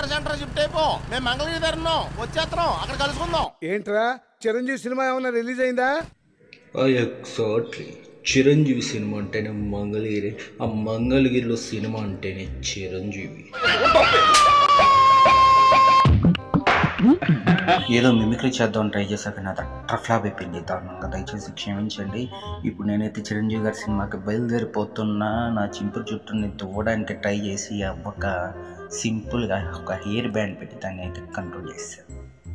NTR centre shift అయిపో మేము మంగళగిరి దగ్గర ఉన్నాం వచ్చేస్తున్నాం అక్కడ కలుసుకుందాం ఏంట్రా చిరంజీవి సినిమా ఏమన్నా రిలీజ్ అయిందా ఎగ్జాక్ట్లీ చిరంజీవి సినిమా అంటేనే మంగళగిరి ఆ మంగళగిరిలో సినిమా అంటేనే చిరంజీవి ఏదో మిమిక్రీ చేద్దాం ట్రై చేశాక నా ట్రఫ్లాప్ అయిపోయింది దారుణంగా దయచేసి క్షమించండి ఇప్పుడు నేనైతే చిరంజీవి గారి సినిమాకి బయలుదేరిపోతున్నా నా చింపురు చుట్టూని దువ్వడానికి ట్రై చేసి అవ్వక సింపుల్గా ఒక హెయిర్ బ్యాండ్ పెట్టి దాన్ని అయితే కంట్రోల్ చేశాను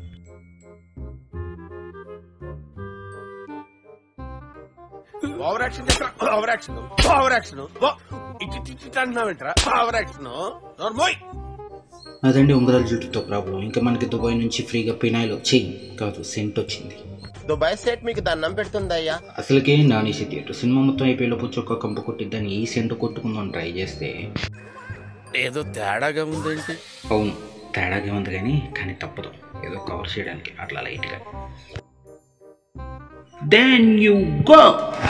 over action over action over action ఇటు ఇటు ఇటు అంటున్నావేంట్రా ఓవర్ యాక్షన్ నోర్మోయ్ అదండి ఉంగరాల జుట్టుతో ప్రాబ్లం ఇంకా మనకి దుబాయ్ నుంచి ఫ్రీగా పినాయిల్ వచ్చి కాదు సెంట్ వచ్చింది దుబాయ్ స్టేట్ మీకు దండం పెడుతుందయ్యా అసలుకే నానేసి థియేటర్ సినిమా మొత్తం అయిపోయేలోపు చొక్క కంప కొట్టి దాన్ని ఈ సెంట్ కొట్టుకుందాం ట్రై చేస్తే ఏదో తేడాగా ఉందేంటి అవును తేడాగా ఉంది కానీ కానీ తప్పదు ఏదో కవర్ చేయడానికి అట్లా లైట్గా దెన్ యూ గో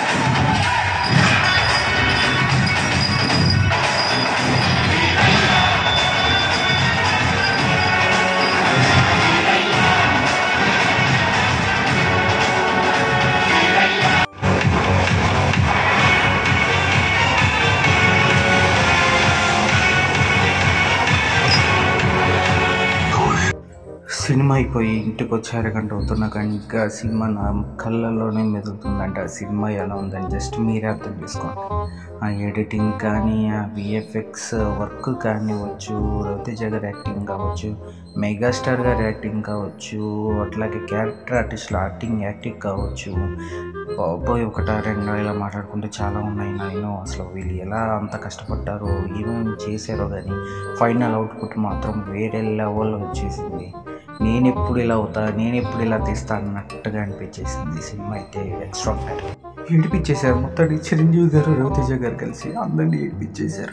సినిమా అయిపోయి ఇంటికి వచ్చి అరగంట అవుతున్నా కానీ ఇంకా సినిమా నా కళ్ళల్లోనే మెదులుతుందంటే ఆ సినిమా ఎలా ఉందని జస్ట్ మీరే అర్థం చేసుకోండి ఆ ఎడిటింగ్ కానీ ఆ విఎఫ్ఎక్స్ వర్క్ కానివ్వచ్చు రవితేజ గారి యాక్టింగ్ కావచ్చు మెగాస్టార్ గారి యాక్టింగ్ కావచ్చు అట్లాగే క్యారెక్టర్ ఆర్టిస్టుల యాక్టింగ్ యాక్టింగ్ కావచ్చు బాబోయ్ ఒకటా రెండు ఇలా మాట్లాడుకుంటే చాలా ఉన్నాయి నేను అసలు వీళ్ళు ఎలా అంత కష్టపడ్డారో ఏమేమి చేశారో కానీ ఫైనల్ అవుట్పుట్ మాత్రం వేరే లెవెల్లో వచ్చేసింది నేను ఎప్పుడు ఇలా అవుతా నేను ఎప్పుడు ఇలా తీస్తా అన్నట్టుగా అనిపించేసింది సినిమా అయితే ఎక్స్ట్రా ఏడిపించేశారు మొత్తాన్ని చిరంజీవి గారు రవితేజ గారు కలిసి అందరినీ ఏడిపించేశారు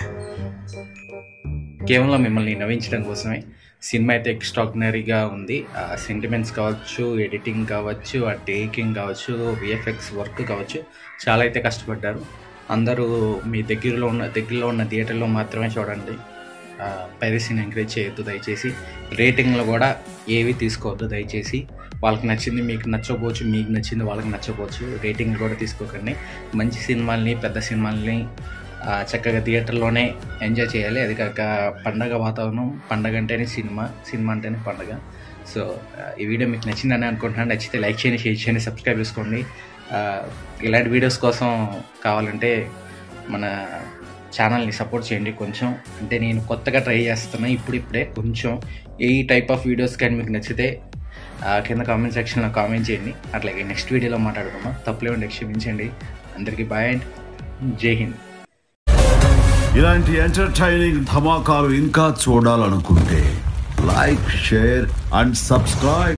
కేవలం మిమ్మల్ని నవ్వించడం కోసమే సినిమా అయితే ఎక్స్ట్రాడినరీగా ఉంది ఆ సెంటిమెంట్స్ కావచ్చు ఎడిటింగ్ కావచ్చు ఆ టేకింగ్ కావచ్చు విఎఫ్ఎక్స్ వర్క్ కావచ్చు చాలా అయితే కష్టపడ్డారు అందరూ మీ దగ్గరలో ఉన్న దగ్గరలో ఉన్న థియేటర్లో మాత్రమే చూడండి పైరసీని ఎంకరేజ్ చేయొద్దు దయచేసి రేటింగ్లో కూడా ఏవి తీసుకోవద్దు దయచేసి వాళ్ళకి నచ్చింది మీకు నచ్చకపోవచ్చు మీకు నచ్చింది వాళ్ళకి నచ్చకపోవచ్చు రేటింగ్ కూడా తీసుకోకండి మంచి సినిమాల్ని పెద్ద సినిమాల్ని ఆ, చక్కగా థియేటర్లోనే ఎంజాయ్ చేయాలి అది కాక పండగ వాతావరణం పండగ అంటేనే సినిమా సినిమా అంటేనే పండగ సో ఆ, ఈ వీడియో మీకు నచ్చిందని అనుకుంటున్నాను నచ్చితే లైక్ చేయండి షేర్ చేయండి సబ్స్క్రైబ్ చేసుకోండి ఆ, ఇలాంటి వీడియోస్ కోసం కావాలంటే మన ఛానల్ని సపోర్ట్ చేయండి కొంచెం అంటే నేను కొత్తగా ట్రై చేస్తున్నా ఇప్పుడు ఇప్పుడే కొంచెం ఈ టైప్ ఆఫ్ వీడియోస్ కానీ మీకు నచ్చితే ఆ, కింద కామెంట్ సెక్షన్లో కామెంట్ చేయండి అట్లాగే నెక్స్ట్ వీడియోలో మాట్లాడుకుందాం తప్పులేమండి క్షమించండి అందరికీ బాయ్ అండ్ జై హింద్ ఇలాంటి ఎంటర్టైనింగ్ ధమాకాలు ఇంకా చూడాలనుకుంటే లైక్ షేర్ అండ్ సబ్స్క్రైబ్